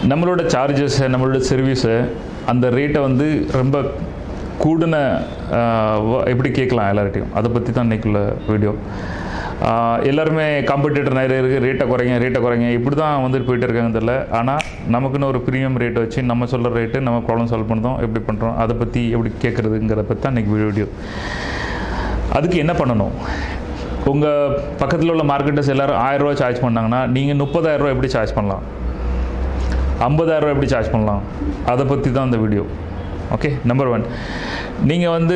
நம்மளோட சார்ஜஸ் நம்மளோட சர்வீஸு அந்த ரேட்டை வந்து ரொம்ப கூடின ஆஹ், வ- எப்படி கேட்கலாம் எல்லார்ட்டையும் அதை பற்றி தான் இன்றைக்குள்ள வீடியோ எல்லாருமே காம்படிட்டர் நிறைய இருக்குது ரேட்டை குறைங்க ரேட்டை குறைங்க இப்படி தான் வந்துட்டு போயிட்டு இருக்காங்க தெரியல ஆனால் நமக்குன்னு ஒரு ப்ரீமியம் ரேட்டை வச்சு நம்ம சொல்கிற ரேட்டு நம்ம ப்ராப்ளம் சால்வ் பண்ணுறோம் எப்படி பண்ணுறோம் அதை பற்றி எப்படி கேட்குறதுங்கிறத பற்றி தான் இன்றைக்கி வீடியோ அதுக்கு என்ன பண்ணணும் உங்கள் பக்கத்தில் உள்ள மார்க்கெட்டர்ஸ் எல்லாரும் ஆயிரம் ரூபாய் சார்ஜ் பண்ணாங்கன்னா நீங்கள் முப்பதாயிரம் ரூபாய் எப்படி சார்ஜ் பண்ணலாம் ஐம்பதாயிரம் ரூபாய் எப்படி சார்ஜ் பண்ணலாம் அதை பற்றி தான் இந்த வீடியோ ஓகே நம்பர் ஒன் நீங்கள் வந்து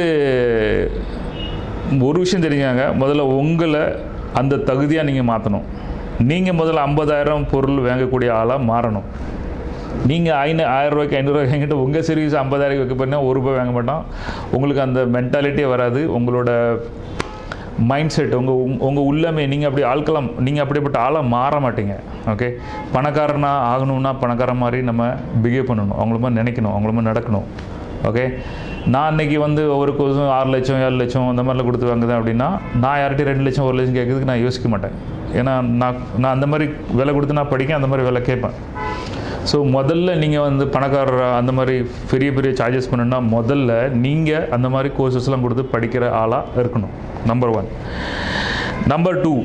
ஒரு விஷயம் தெரிஞ்சாங்க முதல்ல உங்களை அந்த தகுதியாக நீங்கள் மாற்றணும் நீங்கள் முதல்ல ஐம்பதாயிரம் பொருள் வாங்கக்கூடிய ஆளாக மாறணும் நீங்கள் ஐநூ ஆயிரம் ரூபாய்க்கு ஐநூறுரூவாய்க்கு வாங்கிட்டு உங்கள் சர்வீஸ் ஐம்பதாயிரம் வைக்க போனால் ஒரு ரூபாய் வாங்க மாட்டோம் உங்களுக்கு அந்த மென்டாலிட்டியே வராது உங்களோட மைண்ட் செட் உங்கள் உங்கள் உள்ளமே நீங்கள் அப்படி ஆட்களாம் நீங்கள் அப்படிப்பட்ட ஆளாக மாற மாட்டீங்க ஓகே பணக்காரனா ஆகணும்னா பணக்காரன் மாதிரி நம்ம பிஹேவ் பண்ணணும் அவங்கள மாதிரி நினைக்கணும் அவங்கள மாதிரி நடக்கணும் ஓகே நான் அன்னைக்கு வந்து ஒவ்வொரு கோர்ஸும் ஆறு லட்சம் ஏழு லட்சம் அந்த மாதிரிலாம் கொடுத்து வாங்குதேன் அப்படின்னா நான் யார்கிட்டயும் ரெண்டு லட்சம் ஒரு லட்சம் கேட்கறதுக்கு நான் யோசிக்க மாட்டேன் ஏன்னா நான் நான் அந்த மாதிரி விலை கொடுத்து நான் படிக்க அந்த மாதிரி விலை கேட்பேன் ஸோ முதல்ல நீங்கள் வந்து பணக்காரர் அந்த மாதிரி பெரிய பெரிய சார்ஜஸ் பண்ணணும்னா முதல்ல நீங்கள் அந்த மாதிரி கோர்சஸ்லாம் கொடுத்து படிக்கிற ஆளாக இருக்கணும் நம்பர் ஒன் நம்பர் டூ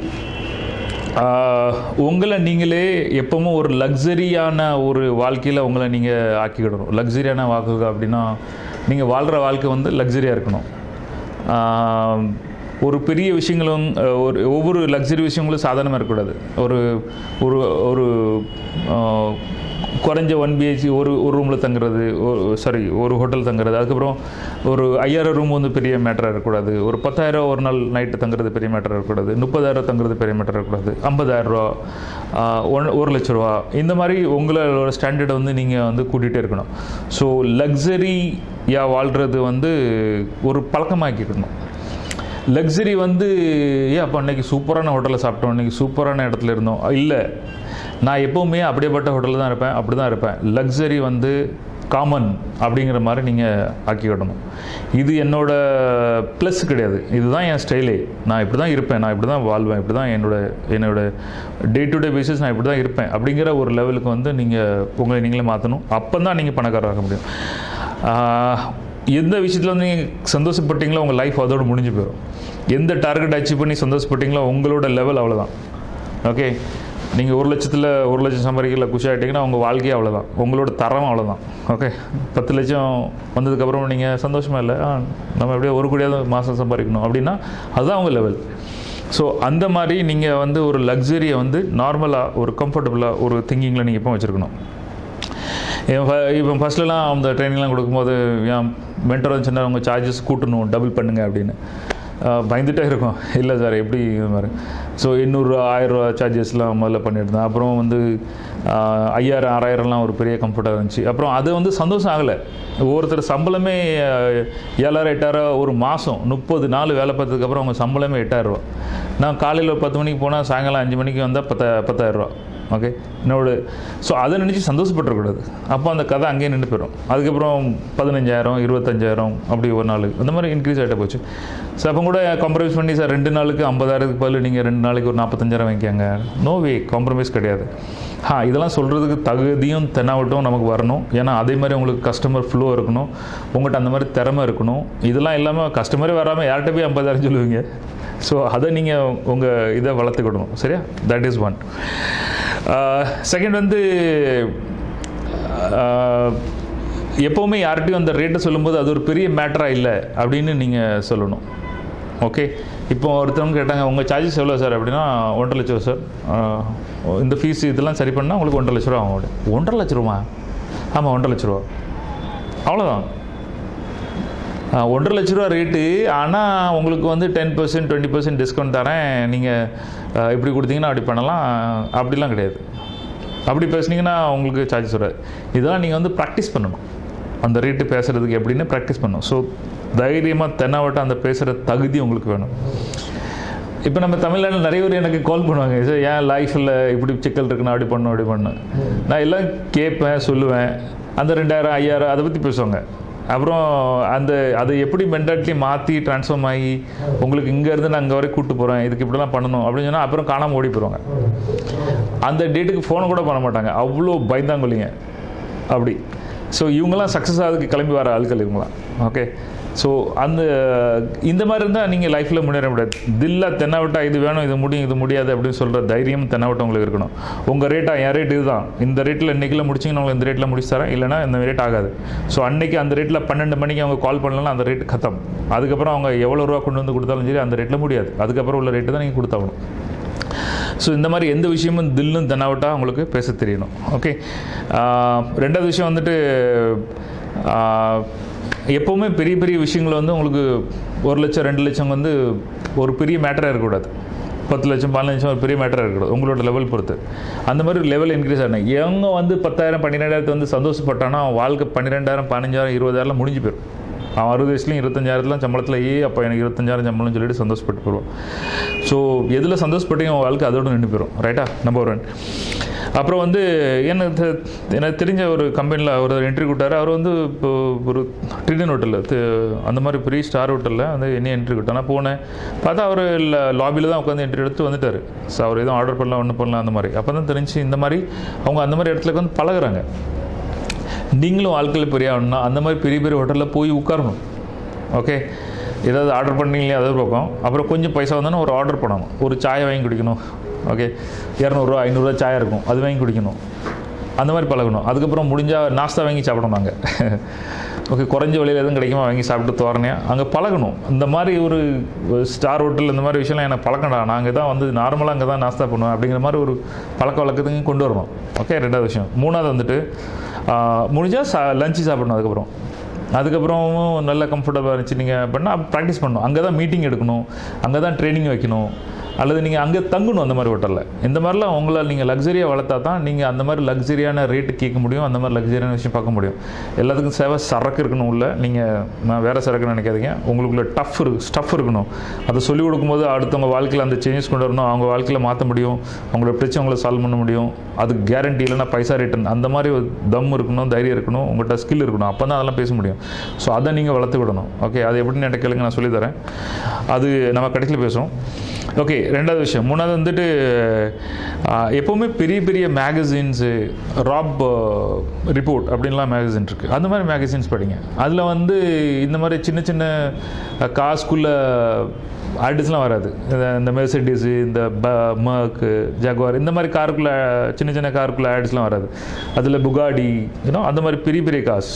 உங்களை நீங்களே எப்பவும் ஒரு லக்ஸரியான ஒரு வாழ்க்கையில் உங்களை நீங்கள் ஆக்கிக்கிடணும் லக்ஸரியான வாழ்க்கை அப்படின்னா நீங்கள் வாழ்கிற வாழ்க்கை வந்து லக்ஸரியாக இருக்கணும் ஆஹ், ஒரு பெரிய விஷயங்களும் அஹ், ஒரு ஒவ்வொரு லக்ஸரி விஷயங்களும் சாதாரணமாக இருக்கக்கூடாது ஒரு ஒரு ஒரு ஆஹ், குறைஞ்ச ஒன் பிஹெச்சி ஒரு ஒரு ரூமில் தங்குறது சாரி ஒரு ஹோட்டல் தங்குறது அதுக்கப்புறம் ஒரு ஐயாயிரம் ரூம் வந்து பெரிய மேட்டராக இருக்கக்கூடாது ஒரு பத்தாயிரம் ஒரு நாள் நைட்டு தங்குறது பெரிய மேட்டராக இருக்கக்கூடாது முப்பதாயிரம் தங்குறது பெரிய மேட்டராக இருக்கக்கூடாது ஐம்பதாயிரம் ரூபா ஆஹ், ஒன் ஒரு லட்ச ரூபா இந்த மாதிரி உங்களோட ஸ்டாண்டர்டை வந்து நீங்கள் வந்து கூட்டிகிட்டே இருக்கணும் ஸோ லக்ஸரியாக வாழ்கிறது வந்து ஒரு பழக்கமாக்கிக்கணும் லக்ஸரி வந்து ஏன் அப்போ அன்னைக்கு சூப்பரான ஹோட்டலில் சாப்பிட்டோம் இன்னைக்கு சூப்பரான இடத்துல இருந்தோம் இல்லை நான் எப்போவுமே அப்படியேப்பட்ட ஹோட்டலில் தான் இருப்பேன் அப்படி தான் இருப்பேன் லக்ஸரி வந்து காமன் அப்படிங்கிற மாதிரி நீங்கள் ஆக்கிக்கிடணும் இது என்னோட ப்ளஸ் கிடையாது இதுதான் என் ஸ்டைலே நான் இப்படி தான் இருப்பேன் நான் இப்படி தான் வாழ்வேன் இப்படி தான் என்னோட என்னோட டே டு டே பேசிஸ் நான் இப்படி தான் இருப்பேன் அப்படிங்கிற ஒரு லெவலுக்கு வந்து நீங்கள் உங்களை நீங்களே மாற்றணும் அப்போ தான் நீங்கள் பணக்காரராக முடியும் ஆஹ், எந்த விஷயத்தில் வந்து நீங்கள் சந்தோஷப்பட்டீங்களோ உங்கள் லைஃப் அதோட முடிஞ்சு போயிடும் எந்த டார்கெட் அச்சீவ் பண்ணி சந்தோஷப்பட்டீங்களோ உங்களோட லெவல் அவ்வளோதான் ஓகே நீங்கள் ஒரு லட்சத்தில் ஒரு லட்சம் சம்பாதிக்கல குஷி ஆகிட்டீங்கன்னா உங்கள் வாழ்க்கையே அவ்வளோதான் உங்களோட தரம் அவ்வளோதான் ஓகே பத்து லட்சம் வந்ததுக்கப்புறம் நீங்கள் சந்தோஷமாக இல்லை ஆ, நம்ம எப்படியோ ஒரு கோடியாவது மாதம் சம்பாதிக்கணும் அப்படின்னா அதுதான் உங்கள் லெவல் ஸோ அந்த மாதிரி நீங்கள் வந்து ஒரு லக்ஸரியை வந்து நார்மலாக ஒரு கம்ஃபர்டபுளாக ஒரு திங்கிங்கில் நீங்கள் இப்போ வச்சுருக்கணும் என் ஃப- இப்போ ஃபஸ்ட்லலாம் அந்த ட்ரைனிங்லாம் கொடுக்கும்போது என் மென்டர் வந்து சொன்னார் உங்கள் சார்ஜஸ் கூட்டணும் டபுள் பண்ணுங்க அப்படின்னு ஆஹ் பயந்துட்டே இருக்கும் இல்லை சார் எப்படி இது மாதிரி ஸோ எண்ணூறுரூவா ஆயிரரூவா சார்ஜஸ்லாம் முதல்ல பண்ணியிருந்தேன் அப்புறம் வந்து ஆஹ் ஐயாயிரம் ஆறாயிரம்லாம் ஒரு பெரிய கம்ஃபர்ட்டாக இருந்துச்சு அப்புறம் அது வந்து சந்தோஷம் ஆகலை ஒவ்வொருத்தர் சம்பளமே ஆஹ் ஏழாயிரம் எட்டாயிரம் ஒரு மாதம் முப்பது நாள் வேலை பார்த்ததுக்கப்புறம் அவங்க சம்பளமே எட்டாயிரரூவா நான் காலையில் ஒரு பத்து மணிக்கு போனால் சாயங்காலம் அஞ்சு மணிக்கு வந்தால் பத்த பத்தாயிரரூவா ஓகே என்னோட ஸோ அதை நினச்சி சந்தோஷப்பட்டுறக்கூடாது அப்போ அந்த கதை அங்கேயே நின்று போயிடும் அதுக்கப்புறம் பதினஞ்சாயிரம் இருபத்தஞ்சாயிரம் அப்படி ஒரு நாள் அந்த மாதிரி இன்க்ரீஸ் ஆகிட்டே போச்சு ஸோ அப்போ கூட காம்ப்ரமைஸ் பண்ணி சார் ரெண்டு நாளுக்கு ஐம்பதாயிரத்துக்கு பதில் நீங்கள் ரெண்டு நாளைக்கு ஒரு நாற்பத்தஞ்சாயிரம் வாங்கிக்கோங்க நோ வே காம்ப்ரமைஸ் கிடையாது ஆ இதெல்லாம் சொல்கிறதுக்கு தகுதியும் தென்னாவட்டும் நமக்கு வரணும் ஏன்னா அதே மாதிரி உங்களுக்கு கஸ்டமர் ஃப்ளோ இருக்கணும் உங்கள்கிட்ட அந்த மாதிரி திறமை இருக்கணும் இதெல்லாம் இல்லாமல் கஸ்டமரே வராமல் யார்கிட்ட போய் ஐம்பதாயிரம் சொல்லுவீங்க ஸோ அதை நீங்கள் உங்கள் இதை வளர்த்துக்கிடணும் சரியா தட் இஸ் ஒன் செகண்ட் வந்து ஆஹ், எப்போவுமே யார்கிட்டையும் அந்த ரேட்டை சொல்லும்போது அது ஒரு பெரிய மேட்டராக இல்லை அப்படின்னு நீங்கள் சொல்லணும் ஓகே இப்போ ஒருத்தவங்க கேட்டாங்க உங்கள் சார்ஜஸ் எவ்வளோ சார் அப்படின்னா ஒன்றரை லட்சம் சார் ஆஹ், இந்த ஃபீஸ் இதெல்லாம் சரி பண்ணால் உங்களுக்கு ஒன்றரை லட்ச ரூபா ஆகும் அப்படி ஒன்றரை லட்ச ரூபா ஆமாம் ஒன்றரை லட்ச ரூபா அவ்வளோதான் ஆ, ஒன்றரை லட்ச ரூபா ரேட்டு ஆனால் உங்களுக்கு வந்து ten percent twenty percent discount தரேன் நீங்கள் இப்படி கொடுத்தீங்கன்னா அப்படி பண்ணலாம் அப்படிலாம் கிடையாது அப்படி பேசுனீங்கன்னா உங்களுக்கு சார்ஜஸ் வராது இதெல்லாம் நீங்கள் வந்து ப்ராக்டிஸ் பண்ணணும் அந்த ரேட்டு பேசுகிறதுக்கு எப்படின்னு ப்ராக்டிஸ் பண்ணணும் ஸோ தைரியமாக தென்னாவட்டம் அந்த பேசுகிற தகுதி உங்களுக்கு வேணும் இப்போ நம்ம தமிழ்நாட்டில் நிறைய பேர் எனக்கு கால் பண்ணுவாங்க சார் ஏன் லைஃப்பில் இப்படி சிக்கல் இருக்குன்னு அப்படி பண்ணணும் அப்படி பண்ணு நான் எல்லாம் கேட்பேன் சொல்லுவேன் அந்த ரெண்டாயிரம் ஐயாயிரம் அதை பற்றி பேசுவாங்க அப்புறம் அந்த அதை எப்படி மென்டாலிட்டி மாற்றி ட்ரான்ஸ்ஃபார்ம் ஆகி உங்களுக்கு இங்கேருந்து நான் அங்கே வரைக்கும் கூப்பிட்டு போகிறேன் இதுக்கு இப்படிலாம் பண்ணணும் அப்படின்னு சொன்னால் அப்புறம் காணாமல் ஓடி போயிடுவாங்க அந்த டேட்டுக்கு ஃபோனை கூட பண்ண மாட்டாங்க அவ்வளோ பயந்தாங்கொல்லிங்க அப்படி ஸோ இவங்கெல்லாம் சக்ஸஸ் ஆகிறதுக்கு கிளம்பி வர ஆட்கள் இவங்களாம் ஓகே ஸோ அந்த இந்த மாதிரி இருந்தால் நீங்கள் லைஃப்பில் முன்னேற முடியாது தில்லா தென்னாவட்டா இது வேணும் இது முடியும் இது முடியாது அப்படின்னு சொல்கிற தைரியம் தென்னாவட்டம் உங்களுக்கு இருக்கணும் உங்கள் ரேட்டா என் ரேட் இதுதான் இந்த ரேட்டில் இன்றைக்கில் முடிச்சிங்கன்னா உங்களுக்கு இந்த ரேட்டில் முடிச்சு தரேன் இல்லைனா இந்த ரேட் ஆகாது ஸோ அன்னைக்கு அந்த ரேட்டில் பன்னெண்டு மணிக்கு அவங்க கால் பண்ணலன்னா அந்த ரேட் கத்தம் அதுக்கப்புறம் அவங்க எவ்வளோ ரூபா கொண்டு வந்து கொடுத்தாலும் சரி அந்த ரேட்டில் முடியாது அதுக்கப்புறம் உள்ள ரேட்டு தான் நீங்கள் கொடுத்தாகணும் ஸோ இந்த மாதிரி எந்த விஷயமும் தில்லும் தென்னாவட்டா உங்களுக்கு பேச தெரியணும் ஓகே ரெண்டாவது விஷயம் வந்துட்டு ஆஹ், எப்போவுமே பெரிய பெரிய விஷயங்கள் வந்து உங்களுக்கு ஒரு லட்சம் ரெண்டு லட்சம் வந்து ஒரு பெரிய மேட்டராக இருக்கக்கூடாது பத்து லட்சம் பதினஞ்சு லட்சம் ஒரு பெரிய மேட்டராக இருக்கக்கூடாது உங்களோட லெவல் பொறுத்து அந்த மாதிரி லெவல் இன்க்ரீஸ் ஆகணும் எவங்க வந்து பத்தாயிரம் பன்னிரெண்டாயிரத்து வந்து சந்தோஷப்பட்டானா அவன் வாழ்க்கை பன்னிரெண்டாயிரம் பதினஞ்சாயிரம் இருபதாயிரம் முடிஞ்சு போயிடும் அவன் அறுபது வயசுலையும் இருபத்தஞ்சாயிரத்துலாம் சம்பளத்தில் ஏ அப்போ எனக்கு இருபத்தஞ்சாயிரம் சம்பளம்னு சொல்லிட்டு சந்தோஷப்பட்டு போடுவான் ஸோ எதில் சந்தோஷப்பட்டு அவன் வாழ்க்கை அதோட நின்று போயிடும் ரைட்டா நம்பர் ஒன் அப்புறம் வந்து எனக்கு தெ- எனக்கு தெரிஞ்ச ஒரு கம்பெனியில் ஒரு என்ட்ரி கொடுத்தாரு அவர் வந்து இப்போ ஒரு ட்ரிடன் ஹோட்டலில் அந்த மாதிரி பெரிய ஸ்டார் ஹோட்டலில் வந்து என்ன என்ட்ரி கொடுத்தா நான் போனேன் பார்த்தா அவர் லாபியில் தான் உட்காந்து என்ட்ரி எடுத்து வந்துட்டார் ஸோ அவர் எதுவும் ஆர்டர் பண்ணலாம் ஒன்றும் பண்ணலாம் அந்த மாதிரி அப்போ தான் தெரிஞ்சு இந்த மாதிரி அவங்க அந்த மாதிரி இடத்துல வந்து பழகுறாங்க நீங்களும் வாழ்க்கையில் பெரிய ஆகணும்னா அந்த மாதிரி பெரிய பெரிய ஹோட்டலில் போய் உட்காரணும் ஓகே ஏதாவது ஆர்டர் பண்ணீங்களே அது ஒரு பக்கம் அப்புறம் கொஞ்சம் பைசா வந்தோன்னா ஒரு ஆர்டர் பண்ணணும் ஒரு சாயை வாங்கி குடிக்கணும் ஓகே இரநூறுவா ஐநூறுரூவா சாயா இருக்கும் அது வாங்கி குடிக்கணும் அந்த மாதிரி பழகணும் அதுக்கப்புறம் முடிஞ்சால் நாஸ்தா வாங்கி சாப்பிடணும் நாங்கள் ஓகே குறைஞ்ச விலையில் எதுவும் கிடைக்குமா வாங்கி சாப்பிட்டு தோரணையா அங்கே பழகணும் இந்த மாதிரி ஒரு ஸ்டார் ஹோட்டல் இந்த மாதிரி விஷயம்லாம் எனக்கு பழக்கம்டா நாங்கள் தான் வந்து நார்மலாக அங்கே தான் நாஸ்தா பண்ணுவேன் அப்படிங்கிற மாதிரி ஒரு பழக்க வழக்கத்துக்கு கொண்டு வரணும் ஓகே ரெண்டாவது விஷயம் மூணாவது வந்துட்டு முடிஞ்சால் சா லஞ்சு சாப்பிடணும் அதுக்கப்புறம் அதுக்கப்புறமும் நல்ல கம்ஃபர்டபுளாக இருந்துச்சு நீங்கள் பண்ணால் ப்ராக்டிஸ் பண்ணணும் அங்கே தான் மீட்டிங் எடுக்கணும் அங்கே தான் ட்ரைனிங் வைக்கணும் அல்லது நீங்கள் அங்கே தங்கணும் அந்த மாதிரி ஹோட்டலில் இந்த மாதிரிலாம் உங்களை நீங்கள் லக்ஸரியாக வளர்த்தா தான் நீங்கள் அந்த மாதிரி லக்ஸரியான ரேட்டு கேட்க முடியும் அந்த மாதிரி லக்ஸரியான விஷயம் பார்க்க முடியும் எல்லாத்துக்கும் சேவை சரக்கு இருக்கணும் உள்ள நீங்கள் நான் வேறு சரக்குன்னு நினைக்காதீங்க உங்களுக்குள்ள டஃப் இருக்கு ஸ்டஃப் இருக்கணும் அதை சொல்லிக் கொடுக்கும்போது அடுத்தவங்க வாழ்க்கையில் அந்த சேஞ்சஸ் கொண்டு வரணும் அவங்க வாழ்க்கையில் மாற்ற முடியும் அவங்களோட பிரச்சனைகளை சால்வ் பண்ண முடியும் அது கேரண்டி இல்லைன்னா பைசா ரிட்டர்ன் அந்த மாதிரி ஒரு தம் இருக்கணும் தைரியம் இருக்கணும் உங்கள்கிட்ட ஸ்கில் இருக்கணும் அப்போ தான் அதெல்லாம் பேச முடியும் ஸோ அதை நீங்கள் வளர்த்து விடணும் ஓகே அது எப்படின்னு எனக்கு கேளுங்க நான் சொல்லித்தரேன் அது நம்ம கடைசியில் பேசுவோம் ஓகே ரெண்டாவது விஷயம் மூணாவது வந்துட்டு ஆஹ், எப்போவுமே பெரிய பெரிய மேகசின்ஸு ராப் ரிப்போர்ட் அப்படின்லாம் மேகசின் இருக்குது அந்த மாதிரி மேகசின்ஸ் படிங்க அதில் வந்து இந்த மாதிரி சின்ன சின்ன அஹ், காசுக்குள்ள ஆட்ஸ்லாம் வராது இந்த- இந்த மெர்சடிஸு இந்த ப மர்க்கு ஜாகுவார் இந்த மாதிரி காருக்குள்ள சின்ன சின்ன காருக்குள்ள ஆட்ஸ்லாம் வராது அதில் புகாடி யூனோ அந்த மாதிரி பெரிய பெரிய காசு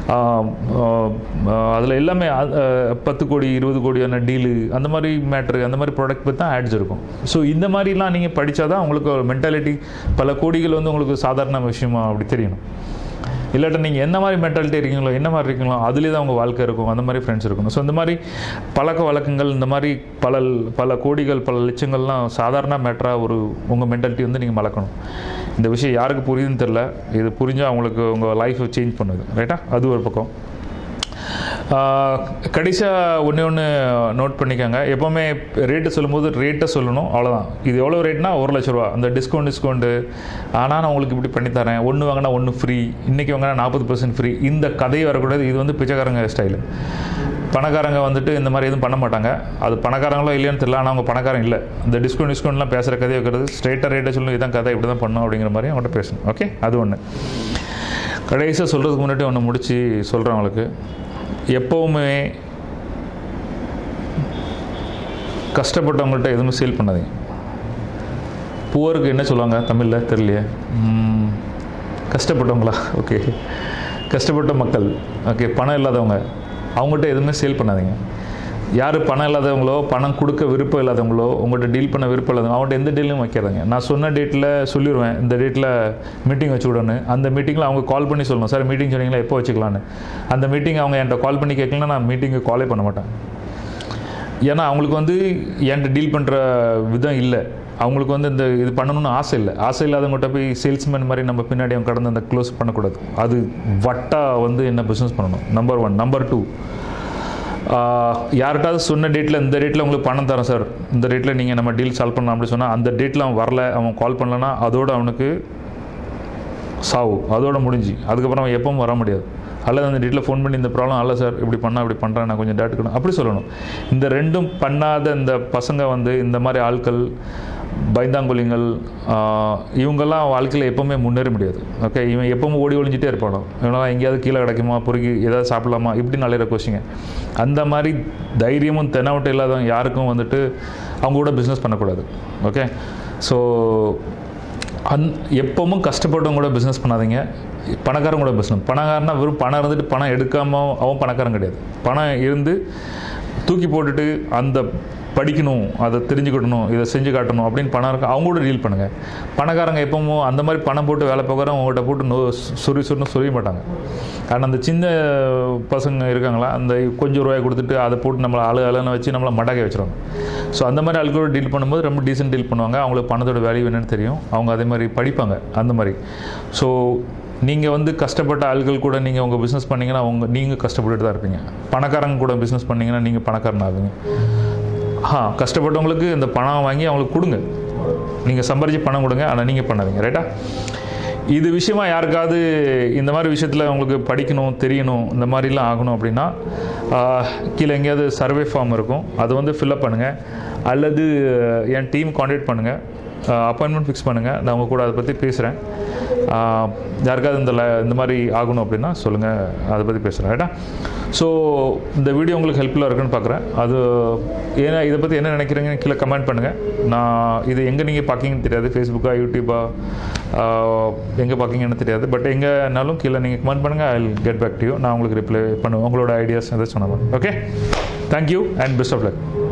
அதில் எல்லாமே அ- அஹ், பத்து கோடி இருபது கோடியான டீலு அந்த மாதிரி மேட்ரு அந்த மாதிரி ப்ராடக்ட் பற்றி தான் ஆட்ஸ் இருக்கும் ஸோ இந்த மாதிரிலாம் நீங்கள் படித்தா தான் உங்களுக்கு ஒரு மென்டாலிட்டி பல கோடிகள் வந்து உங்களுக்கு சாதாரண விஷயமா அப்படி தெரியணும் இல்லாட்ட நீங்கள் என்ன மாதிரி மென்டாலிட்டி இருக்கீங்களோ என்ன மாதிரி இருக்கீங்களோ அதுலேயே தான் உங்கள் வாழ்க்கை இருக்கும் அந்த மாதிரி ஃப்ரெண்ட்ஸ் இருக்கணும் ஸோ இந்த மாதிரி பழக்க வழக்கங்கள் இந்த மாதிரி பல பல கோடிகள் பல லட்சங்கள்லாம் சாதாரண மேட்டராக ஒரு உங்கள் மென்டாலிட்டி வந்து நீங்கள் வளர்க்கணும் இந்த விஷயம் யாருக்கு புரியுதுன்னு தெரில இது புரிஞ்சால் அவங்களுக்கு உங்கள் லைஃப்பை சேஞ்ச் பண்ணுது ரைட்டா அது ஒரு பக்கம் கடைசியாக ஒன்று ஒன்று நோட் பண்ணிக்கோங்க எப்போவுமே ரேட்டு சொல்லும்போது ரேட்டை சொல்லணும் அவ்வளோதான் இது எவ்வளோ ரேட்னா ஒரு லட்ச ரூபா அந்த டிஸ்கவுண்ட் டிஸ்கவுண்ட்டு ஆனால் நான் உங்களுக்கு இப்படி பண்ணி தரேன் ஒன்று வாங்கினா ஒன்று ஃப்ரீ இன்றைக்கி வாங்கினா நாற்பது பர்சன்ட் ஃப்ரீ இந்த கதை வரக்கூடாது இது வந்து பிச்சைக்காரங்க ஸ்டைலு பணக்காரங்க வந்துட்டு இந்த மாதிரி எதுவும் பண்ண மாட்டாங்க அது பணக்காரங்களோ இல்லையான்னு தெரியல ஆனால் அவங்க பணக்காரங்க இல்லை இந்த டிஸ்கவுண்ட் டிஸ்கவுண்ட்லாம் பேசுகிற கதை வைக்கிறது ஸ்ட்ரெயிட்டாக ரேட்டை சொல்லணும் இதான் கதை இப்படி தான் பண்ணணும் அப்படிங்கிற மாதிரி அவங்கள்ட்ட பேசணும் ஓகே அது ஒன்று கடைசியாக சொல்கிறதுக்கு முன்னாடி ஒன்று முடித்து சொல்கிறேன் அவங்களுக்கு எப்போவுமே கஷ்டப்பட்டவங்கள்ட்ட எதுவுமே சேல் பண்ணாதீங்க புவருக்கு என்ன சொல்லுவாங்க தமிழில் தெரியலையே ம், கஷ்டப்பட்டவங்களா ஓகே கஷ்டப்பட்ட மக்கள் ஓகே பணம் இல்லாதவங்க அவங்ககிட்ட எதுவுமே சேல் பண்ணாதீங்க யார் பணம் இல்லாதவங்களோ பணம் கொடுக்க விருப்பம் இல்லாதவங்களோ உங்கள்கிட்ட டீல் பண்ண விருப்பம் இல்லாதவங்க அவங்கள்ட்ட எந்த டீலும் வைக்காதீங்க நான் சொன்ன டேட்டில் சொல்லிடுவேன் இந்த டேட்டில் மீட்டிங் வச்சு விடணும் அந்த மீட்டிங்கில் அவங்க கால் பண்ணி சொல்லணும் சார் மீட்டிங் சொன்னீங்களா எப்போ வச்சுக்கலான்னு அந்த மீட்டிங் அவங்க என்கிட்ட கால் பண்ணி கேட்கலன்னா நான் மீட்டிங்கு காலே பண்ண மாட்டேன் ஏன்னா அவங்களுக்கு வந்து என்கிட்ட டீல் பண்ணுற விதம் இல்லை அவங்களுக்கு வந்து இந்த இது பண்ணணும்னு ஆசை இல்லை ஆசை இல்லாதவங்ககிட்ட போய் சேல்ஸ்மேன் மாதிரி நம்ம பின்னாடி அவங்க கடந்து அந்த க்ளோஸ் பண்ணக்கூடாது அது வட்டா வந்து என்ன பிஸ்னஸ் பண்ணணும் நம்பர் ஒன் நம்பர் டூ யார்கிட்டாவது சொன்ன டேட்டில் இந்த டேட்டில் உங்களுக்கு பணம் தரேன் சார் இந்த டேட்டில் நீங்கள் நம்ம டீல் சால்வ் பண்ணலாம் அப்படி சொன்னால் அந்த டேட்டில் அவன் வரல அவன் கால் பண்ணலன்னா அதோட அவனுக்கு சாவு அதோட முடிஞ்சு அதுக்கப்புறம் அவன் எப்பவும் வர முடியாது அல்லது அந்த டேட்டில் ஃபோன் பண்ணி இந்த ப்ராப்ளம் அல்ல சார் இப்படி பண்ணால் இப்படி பண்ணுறேன் நான் கொஞ்சம் டேட்டுக்கணும் அப்படி சொல்லணும் இந்த ரெண்டும் பண்ணாத இந்த பசங்க வந்து இந்த மாதிரி ஆட்கள் பயந்தாங்குழிங்கள் ஆஹ், இவங்கெல்லாம் வாழ்க்கையில் எப்போவுமே முன்னேற முடியாது ஓகே இவன் எப்பவும் ஓடி ஒளிஞ்சிட்டே இருப்பானோ இவனெல்லாம் எங்கேயாவது கீழே கிடைக்குமா பொறுக்கி ஏதாவது சாப்பிடலாமா இப்படி நல்ல கொஸ்டிங்க அந்த மாதிரி தைரியமும் தெனாவட்டும் இல்லாதவங்க யாருக்கும் வந்துட்டு அவங்க கூட பிஸ்னஸ் பண்ணக்கூடாது ஓகே ஸோ அந் எப்பவும் கஷ்டப்பட்டவங்க கூட பிஸ்னஸ் பண்ணாதீங்க பணக்காரங்க கூட பிஸ்னஸ் பணக்காரனா வெறும் பணம் இருந்துட்டு பணம் எடுக்காமல் அவன் பணக்காரன் கிடையாது பணம் இருந்து தூக்கி போட்டுட்டு அந்த படிக்கணும் அதை தெரிஞ்சுக்கிடணும் இதை செஞ்சு காட்டணும் அப்படின்னு பணம் இருக்கு அவங்க கூட டீல் பண்ணுங்கள் பணக்காரங்க எப்பவும் அந்த மாதிரி பணம் போட்டு வேலை பார்க்குறோம் அவங்ககிட்ட போட்டு நோ சொறி சொன்னு சொரிய மாட்டாங்க കാരണം அந்த சின்ன பசங்க இருக்காங்களா அந்த கொஞ்சம் ரூபாய் கொடுத்துட்டு அதை போட்டு நம்மளை அழு அழுன்னு வச்சு நம்மளை மடக்க வச்சிருவாங்க ஸோ அந்த மாதிரி ஆட்களோட டீல் பண்ணும்போது ரொம்ப டீசென்ட் டீல் பண்ணுவாங்க அவங்களுக்கு பணத்தோட வேல்யூ என்னன்னு தெரியும் அவங்க அதே மாதிரி படிப்பாங்க அந்த மாதிரி ஸோ நீங்கள் வந்து கஷ்டப்பட்ட ஆட்கள் கூட நீங்கள் உங்கள் பிஸ்னஸ் பண்ணீங்கன்னா அவங்க நீங்கள் கஷ்டப்பட்டுட்டு தான் இருப்பீங்க பணக்காரங்க கூட பிஸ்னஸ் பண்ணீங்கன்னா நீங்கள் பணக்காரன் ஆகுங்க ஆ கஷ்டப்பட்டவங்களுக்கு இந்த பணம் வாங்கி அவங்களுக்கு கொடுங்க நீங்கள் சம்பாரிச்சு பணம் கொடுங்க ஆனால் நீங்கள் பண்ணாதீங்க ரைட்டா இது விஷயமா யாருக்காவது இந்த மாதிரி விஷயத்தில் உங்களுக்கு படிக்கணும் தெரியணும் இந்த மாதிரிலாம் ஆகணும் அப்படின்னா ஆஹ், கீழே எங்கேயாவது சர்வே ஃபார்ம் இருக்கும் அதை வந்து ஃபில்அப் பண்ணுங்கள் அல்லது என் டீம் காண்டாக்ட் பண்ணுங்கள் அப்பாயின்மெண்ட் ஃபிக்ஸ் பண்ணுங்கள் நான் உங்கள் கூட அதை பற்றி பேசுகிறேன் யாருக்காவது இந்த ல- இந்த மாதிரி ஆகணும் அப்படின்னா சொல்லுங்கள் அதை பற்றி பேசுகிறேன் ரைட்டா ஸோ இந்த வீடியோ உங்களுக்கு ஹெல்ப்ஃபுல்லாக இருக்குன்னு பார்க்குறேன் அது ஏன்னா இதை பற்றி என்ன நினைக்கிறீங்கன்னு கீழே கமெண்ட் பண்ணுங்கள் நான் இது எங்கே நீங்கள் பார்க்கீங்கன்னு தெரியாது ஃபேஸ்புக்கா யூடியூபா எங்கே பார்க்கீங்கன்னு தெரியாது பட் எங்கேனாலும் கீழே நீங்கள் கமெண்ட் பண்ணுங்கள் I get back to you நான் உங்களுக்கு ரிப்ளை பண்ணுவேன் உங்களோட ஐடியாஸ் எதாவது சொன்னேன் okay thank you and best of luck